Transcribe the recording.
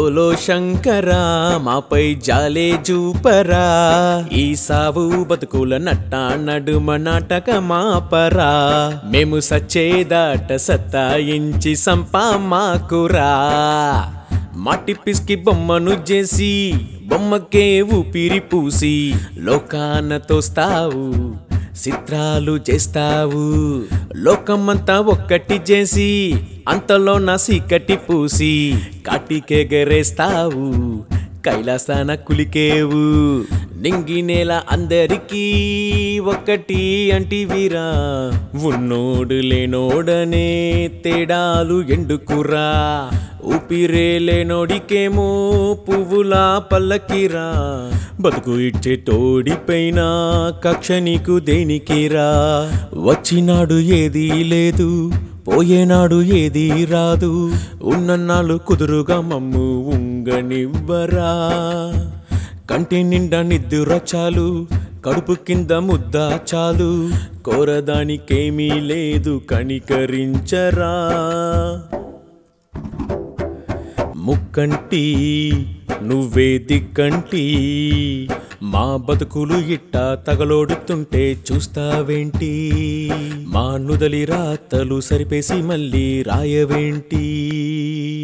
బోలో శంకరా మాపై జాలే జూపరా ఈ సావు బతుకుల నట్ట నడుమ నాటక మాపరా మేము సచ్చేదాట సత్తాయించి సంపా మాకురా మట్టి పిసికి బొమ్మను చేసి బొమ్మకే ఊపిరి పూసి లోకాన తోస్తావు చిత్రాలు చేస్తావు లోకమంతా ఒక్కటి చేసి అంతలో నా సీకటి పూసి కాటికెగరేస్తావు కైలాసాన కులికేవు నింగి నేల అందరికీ ఒక్కటి అంటివిరా ఉన్నోడు లేనోడనే తేడాలు ఎండుకురా ఊపిరే లేనోడికేమో పువ్వులా పల్లకిరా బతుకు ఇచ్చే తోడిపైన కక్ష నీకు దేనికిరా వచ్చినాడు ఏదీ లేదు పోయేనాడు ఏదీ రాదు ఉన్నన్నాళ్ళు కుదురుగా మమ్ము ఉంగనివ్వరా కంటి నిండా నిద్దుర చాలు కడుపు కింద ముద్ద చాలు కోరదానికేమీ లేదు కనికరించరా ముక్కంటి నువ్వే దిక్కంటి మా బతుకులు ఇట్టా తగలోడుతుంటే చూస్తావేంటి మా నుదలి రాతలు సరిపేసి మళ్ళీ రాయవేంటి